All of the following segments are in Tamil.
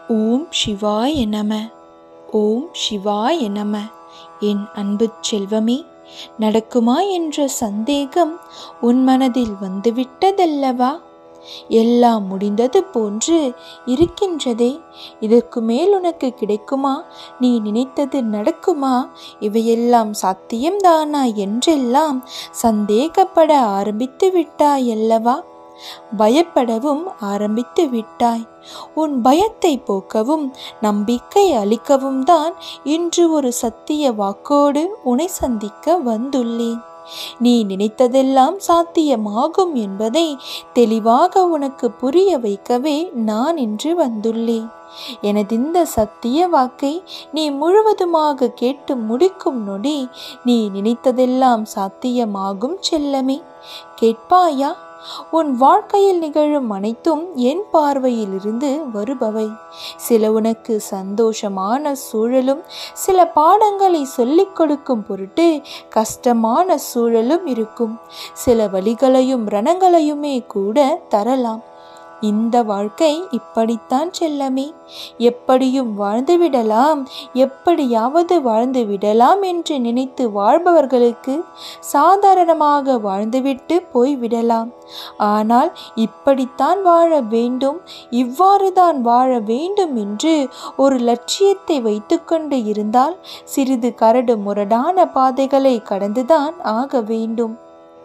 ஓம் சிவாய நம ஓம் சிவாய நம என் அன்பு செல்வமே நடக்குமா என்ற சந்தேகம் உன் மனதில் வந்துவிட்டதல்லவா எல்லாம் முடிந்தது போன்று இருக்கின்றதே இதற்கு மேல் உனக்கு கிடைக்குமா நீ நினைத்தது நடக்குமா இவையெல்லாம் சாத்தியம்தானா என்றெல்லாம் சந்தேகப்பட ஆரம்பித்து விட்டாய் அல்லவா பயப்படவும் ஆரம்பித்து விட்டாய் உன் பயத்தை போக்கவும் நம்பிக்கை அளிக்கவும் தான் இன்று ஒரு சத்திய வாக்கோடு உன்னை சந்திக்க வந்துள்ளேன் நீ நினைத்ததெல்லாம் சாத்தியமாகும் என்பதை தெளிவாக உனக்கு புரிய வைக்கவே நான் இன்று வந்துள்ளேன் எனதிந்த சத்திய வாக்கை நீ முழுவதுமாக கேட்டு முடிக்கும் நொடி நீ நினைத்ததெல்லாம் சாத்தியமாகும் செல்லமே கேட்பாயா உன் வாழ்க்கையில் நிகழும் அனைத்தும் என் பார்வையிலிருந்து வருபவை சில உனக்கு சந்தோஷமான சூழலும் சில பாடங்களை சொல்லிக் கொடுக்கும் பொருட்டு கஷ்டமான சூழலும் இருக்கும் சில வழிகளையும் ரணங்களையுமே கூட தரலாம் இந்த வாழ்க்கை இப்படித்தான் செல்லமே எப்படியும் வாழ்ந்துவிடலாம் எப்படியாவது வாழ்ந்து விடலாம் என்று நினைத்து வாழ்பவர்களுக்கு சாதாரணமாக வாழ்ந்துவிட்டு போய்விடலாம் ஆனால் இப்படித்தான் வாழ வேண்டும் இவ்வாறு தான் வாழ வேண்டும் என்று ஒரு லட்சியத்தை வைத்துக்கொண்டு இருந்தால் சிறிது கரடு முரடான பாதைகளை கடந்துதான் ஆக வேண்டும்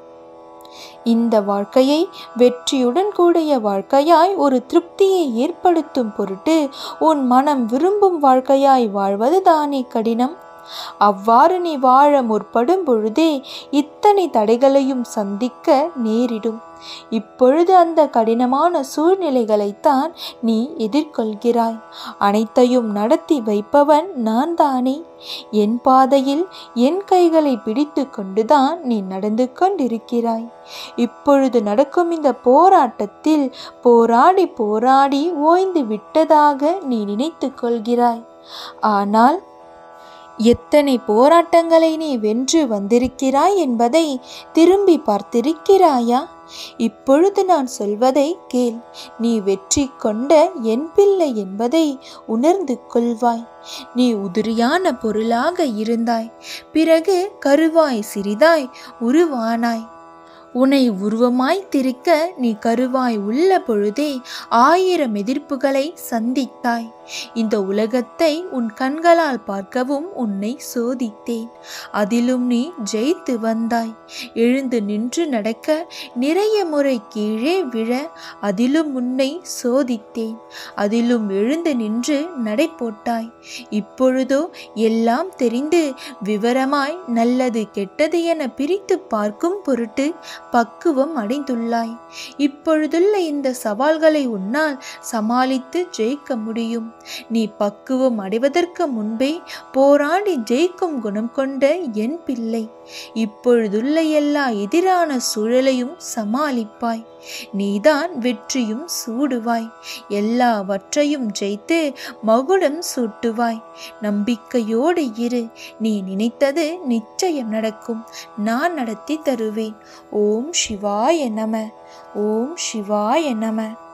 இந்த வாழ்க்கையை வெற்றியுடன் கூடிய வாழ்க்கையாய் ஒரு திருப்தியை ஏற்படுத்தும் பொருட்டு உன் மனம் விரும்பும் வாழ்க்கையாய் வாழ்வது தானே கடினம் அவ்வாறு நீ வாழ முற்படும் பொழுதே இத்தனை தடைகளையும் சந்திக்க நேரிடும் இப்பொழுது அந்த கடினமான சூழ்நிலைகளைத்தான் நீ எதிர்கொள்கிறாய் அனைத்தையும் நடத்தி வைப்பவன் நான் தானே என் பாதையில் என் கைகளை பிடித்து கொண்டுதான் நீ நடந்து கொண்டிருக்கிறாய் இப்பொழுது நடக்கும் இந்த போராட்டத்தில் போராடி போராடி ஓய்ந்து விட்டதாக நீ நினைத்து கொள்கிறாய் ஆனால் எத்தனை போராட்டங்களை நீ வென்று வந்திருக்கிறாய் என்பதை திரும்பி பார்த்திருக்கிறாயா இப்பொழுது நான் சொல்வதை கேள் நீ வெற்றி கொண்ட என் பிள்ளை என்பதை உணர்ந்து கொள்வாய் நீ உதிரியான பொருளாக இருந்தாய் பிறகு கருவாய் சிறிதாய் உருவானாய் உன்னை உருவமாய் திரிக்க நீ கருவாய் உள்ள பொழுதே ஆயிரம் எதிர்ப்புகளை சந்தித்தாய் இந்த உலகத்தை உன் கண்களால் பார்க்கவும் உன்னை சோதித்தேன் அதிலும் நீ ஜெயித்து வந்தாய் எழுந்து நின்று நடக்க நிறைய முறை கீழே விழ அதிலும் உன்னை சோதித்தேன் அதிலும் எழுந்து நின்று நடை போட்டாய் இப்பொழுதோ எல்லாம் தெரிந்து விவரமாய் நல்லது கெட்டது என பிரித்து பார்க்கும் பொருட்டு பக்குவம் அடைந்துள்ளாய் இப்பொழுதுள்ள இந்த சவால்களை உன்னால் சமாளித்து ஜெயிக்க முடியும் நீ பக்குவம் அடைவதற்கு முன்பே போராடி ஜெயிக்கும் குணம் கொண்ட என் பிள்ளை இப்பொழுதுள்ள எல்லா எதிரான சூழலையும் சமாளிப்பாய் நீதான் வெற்றியும் சூடுவாய் எல்லாவற்றையும் ஜெயித்து மகுடம் சூட்டுவாய் நம்பிக்கையோடு இரு நீ நினைத்தது நிச்சயம் நடக்கும் நான் நடத்தி தருவேன் ஓம் சிவாய நம ஓம் சிவாய நம